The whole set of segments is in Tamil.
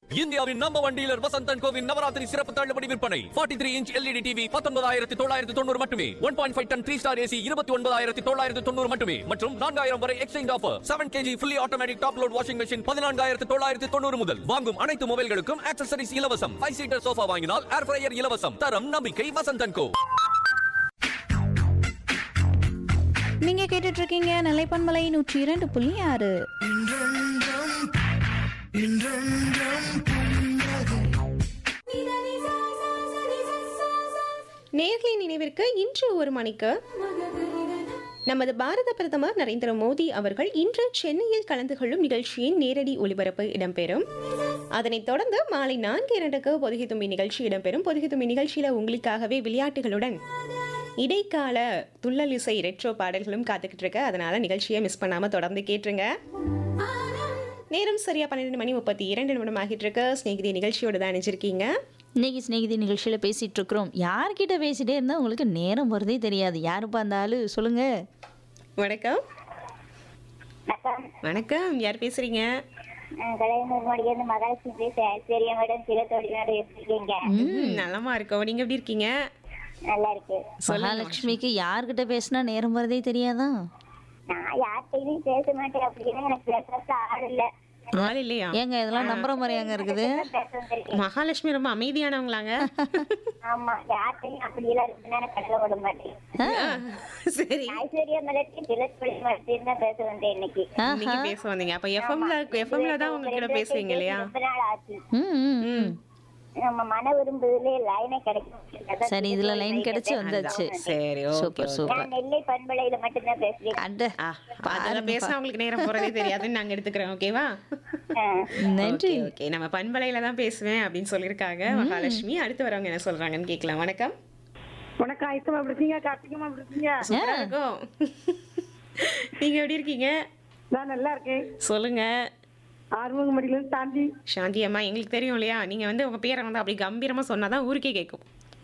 இந்தியாவின் நம்ப ஒன் டீலர் வசந்தன் கோவின் நவராத்திரி சிறப்பு தள்ளுபடி விற்பனை 43 த்ரீ இன்ச் எல்இடி டிவி பத்தொன்பதாயிரத்தி தொள்ளாயிரத்தி தொண்ணூறு மட்டுமே one point five ton three star AC இருபத்தி ஒன்பதாயிரத்தி தொள்ளாயிரத்தி தொண்ணூறு மட்டுமே மற்றும் நான்காயிரம் வரை exchange offer seven KG fully automatic top load washing machine பதினான்காயிரத்தி தொள்ளாயிரத்தி தொண்ணூறு முதல் வாங்கும் அனைத்து மொபைல்களுக்கும் ஆக்சசரிஸ் இலவசம் ஃபைவ் சீட்டர் சோஃபா வாங்கினால் ஏர் ஃப்ரையர் இலவசம் தரம் நம்பிக்கை வசந்தன் கோ நீங்க கேட்டுட்டு இருக்கீங்க நிலைப்பன்மலை நூற்றி இரண்டு புள்ளி ஆறு நேர்களின் நினைவிற்கு இன்று ஒரு மணிக்கு நமது பாரத பிரதமர் நரேந்திர மோடி அவர்கள் இன்று சென்னையில் கலந்து கொள்ளும் நிகழ்ச்சியின் நேரடி ஒளிபரப்பு இடம்பெறும் அதனைத் தொடர்ந்து மாலை நான்கு இரண்டுக்கு பொதுகை தும்பி நிகழ்ச்சி இடம்பெறும் பொதுகை தும்பி நிகழ்ச்சியில உங்களுக்காகவே விளையாட்டுகளுடன் இடைக்கால துள்ளல் இசை ரெட்ரோ பாடல்களும் காத்துக்கிட்டு இருக்கு அதனால நிகழ்ச்சியை மிஸ் பண்ணாம தொடர்ந்து கேட்டுருங்க நேரம் சரியா பன்னிரெண்டு மணி முப்பத்தி இரண்டு நிமிடம் ஆகிட்டு இருக்கு ஸ்நேகிதி நிகழ்ச்சியோட தான் அணிஞ்சிருக்கீங்க இன்னைக்கு சிநேகிதி நிகழ்ச்சியில் பேசிட்டு இருக்கிறோம் யார்கிட்ட பேசிட்டே இருந்தால் உங்களுக்கு நேரம் வருதே தெரியாது யாருப்பா அந்த ஆளு சொல்லுங்க வணக்கம் வணக்கம் யார் பேசுறீங்க கலைஞர் மொழியிலிருந்து மகாலட்சுமி பேசுறேன் சரி மேடம் சில தொழிலாளர் எப்படி இருக்கீங்க ம், நலமா இருக்கோம் நீங்க எப்படி இருக்கீங்க நல்லா இருக்கு மகாலட்சுமிக்கு யார்கிட்ட பேசினா நேரம் வரதே தெரியாதா நான் யார்கிட்டயும் பேச மாட்டேன் அப்படின்னு எனக்கு பேசுறது ஆள் இல்ல ஆள் இல்லையா ஏங்க இதெல்லாம் நம்புற மாதிரியாங்க இருக்குது பேச வந்திருக்கேன் மகாலட்சுமி ரொம்ப அமைதியானவங்களாங்க ஆமா யார்கிட்டயும் அப்படி எல்லாம் இருக்குன்னா எனக்கு கடலை விட மாட்டேன் சரி ஐஸ்வர்யா மலர்ச்சி சில தொழில் மட்டும் தான் பேச வந்தேன் இன்னைக்கு இன்னைக்கு பேச வந்தீங்க அப்ப எஃப்எம்ல எஃப்எம்ல தான் உங்ககிட்ட பேசுவீங்க இல்லையா ரொம்ப நாள் ஆச்சு ம் ம், ம் நம்ம மன விரும்புதலே லைனே கிடைக்கும் சரி இதுல லைன் கிடைச்சு வந்தாச்சு சரி ஓகே சூப்பர் சூப்பர் நான் நெல்லை பண்பலையில மட்டும்தான் பேசுறேன் அட அதெல்லாம் பேசினா உங்களுக்கு நேரம் போறதே தெரியாதுன்னு நாங்க எடுத்துக்கிறோம் ஓகேவா நன்றி ஓகே ஓகே நம்ம பண்பலையில தான் பேசுவேன் அப்படின்னு சொல்லியிருக்காங்க மகாலட்சுமி அடுத்து வரவங்க என்ன சொல்றாங்கன்னு கேட்கலாம் வணக்கம் வணக்கம் ஐசமா எப்படி இருக்கீங்க கார்த்திகமா எப்படி இருக்கீங்க சூப்பரா இருக்கும் நீங்க எப்படி இருக்கீங்க நான் நல்லா இருக்கேன் சொல்லுங்க ஆறுமுகமடியில இருந்து தாண்டி சாந்தி அம்மா எங்களுக்கு தெரியும் இல்லையா நீங்க வந்து உங்க பேரை வந்து அப்படி கம்பீரமா சொன்னாதான் ஊருக்கே கேட்கும்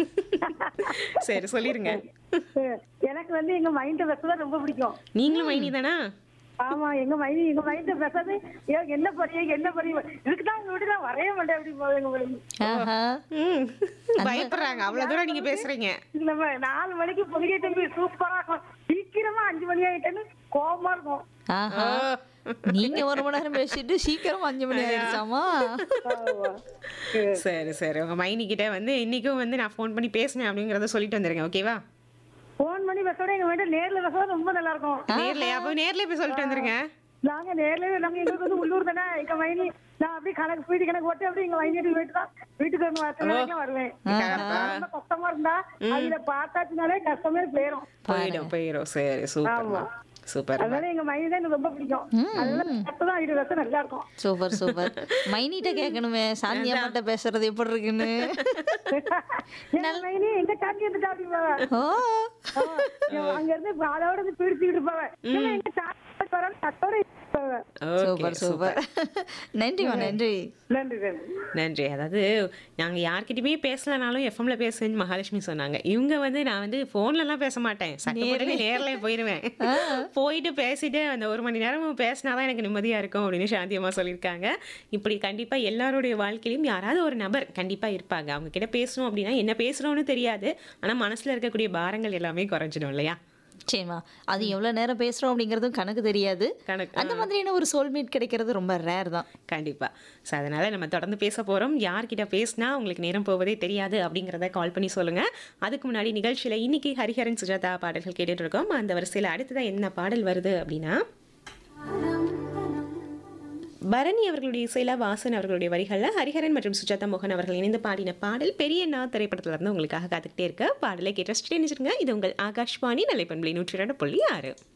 சரி சொல்லிருங்க அஹ், எனக்கு வந்து எங்க மைண்ட பேசுறது ரொம்ப பிடிக்கும் நீங்களும் மைனி தானா ஆமா எங்க மைனி எங்க மைண்ட பேசுறது ஏ, என்ன போறிய என்ன போறிய இதுக்கு தான் எங்க வீட்டுல வரைய மாட்டேன் அப்படி போகுது எங்க மைனி. ஆஹா ம் பயப்படுறாங்க அவ்வளவு தூரம் நீங்க பேசுறீங்க இது நம்ம நாலு மணிக்கு பொதுகை தம்பி சூப்பரா இருக்கும் சீக்கிரமா அஞ்சு மணி ஆயிட்டேன்னு கோபமா இருக்கும் ஆஹா நீங்க ஒரு மணி நேரம் பேசிட்டு சீக்கிரம் அஞ்சு மணி ஆயிடுச்சாமா ஆமா. சரி சரி உங்க மைனி கிட்ட வந்து இன்னைக்கும் வந்து நான் ஃபோன் பண்ணி பேசினேன் அப்படிங்கறத சொல்லிட்டு வந்துருங்க ஓகேவா போன் பண்ணி பேசுறத எங்க வீட்டுல நேர்ல பேசுறது ரொம்ப நல்லா இருக்கும் நேர்ல அப்போ நேர்ல போய் சொல்லிட்டு வந்துருங்க நாங்க நேர்ல நாங்க எங்களுக்கு வந்து உள்ளூர் தானே எங்க மைனி நான் அப்படியே கணக்கு வீட்டு கணக்கு போட்டு அப்படியே எங்க மைனி வீட்டு தான் வீட்டுக்கு வந்து அத்தனை வரைக்கும் வருவேன் ரொம்ப கஷ்டமா இருந்தா அதுல பார்த்தாச்சுனாலே கஷ்டமே போயிரும் போயிடும் போயிடும் சரி சூப்பர் சூப்பர் அதனால எங்க மைனி தான் எனக்கு ரொம்ப பிடிக்கும் அதனால கஷ்டம் வீடு கஷ்டம் நல்லா இருக்கும் சூப்பர் சூப்பர் மைனிட்ட கேட்கணுமே சாந்தி அம்மாட்ட பேசுறது எப்படி இருக்குன்னு எங்க மைனி எங்க சாந்தி இருந்து சாப்பிட்டு போவேன் ஓ அங்க இருந்து அதோட இருந்து பிடிச்சிக்கிட்டு போவேன் ஏன்னா எங்க சாப்பிட்டு வர கட்டோட போவேன் சூப்பர் சூப்பர் நன்றிமா நன்றி நன்றி நன்றி நன்றி அதாவது நாங்க யார்கிட்டயுமே பேசலனாலும் எஃப்எம்ல பேசுன்னு மகாலட்சுமி சொன்னாங்க இவங்க வந்து நான் வந்து போன்ல எல்லாம் பேச மாட்டேன் சட்டப்படி நேர்ல போயிருவேன் போயிட்டு பேசிட்டு அந்த ஒரு மணி நேரம் பேசினாதான் எனக்கு நிம்மதியா இருக்கும் அப்படின்னு சாந்தி அம்மா சொல்லியிருக்காங்க இப்படி கண்டிப்பா எல்லாருடைய வாழ்க்கையிலும் யாராவது ஒரு நபர் கண்டிப்பா இருப்பாங்க அவங்க கிட்ட பேசணும் அப்படின்னா என்ன பேசுறோம்னு தெரியாது ஆனா மனசுல இருக்கக்கூடிய பாரங்கள் எல்லாமே குறைஞ்சிடும் இல்லையா சரிம்மா அது எவ்வளவு நேரம் பேசுறோம் அப்படிங்கறதும் கணக்கு தெரியாது கணக்கு, அந்த மாதிரியான ஒரு சோல்மேட் கிடைக்கிறது ரொம்ப ரேர் தான் கண்டிப்பா ஸோ அதனால நம்ம தொடர்ந்து பேச போறோம் யார்கிட்ட பேசினா உங்களுக்கு நேரம் போவதே தெரியாது அப்படிங்கிறத கால் பண்ணி சொல்லுங்க அதுக்கு முன்னாடி நிகழ்ச்சியில இன்னைக்கு ஹரிஹரன் சுஜாதா பாடல்கள் கேட்டுட்டு இருக்கோம் அந்த வரிசையில அடுத்ததா என்ன பாடல் வருது அப்படின்னா பரணி அவர்களுடைய இசையில வாசன் அவர்களுடைய வரிகள்ல ஹரிஹரன் மற்றும் சுஜாதா மோகன் அவர்கள் இணைந்து பாடின பாடல் பெரிய நா திரைப்படத்துல இருந்து உங்களுக்காக காத்துக்கிட்டே இருக்க பாடலை கேட்டு ரசிச்சுட்டே நினைச்சிருங்க இது உங்கள் ஆகாஷ்வாணி நிலைப்பண்பலை நூற்றி இரண்டு புள்ளி ஆறு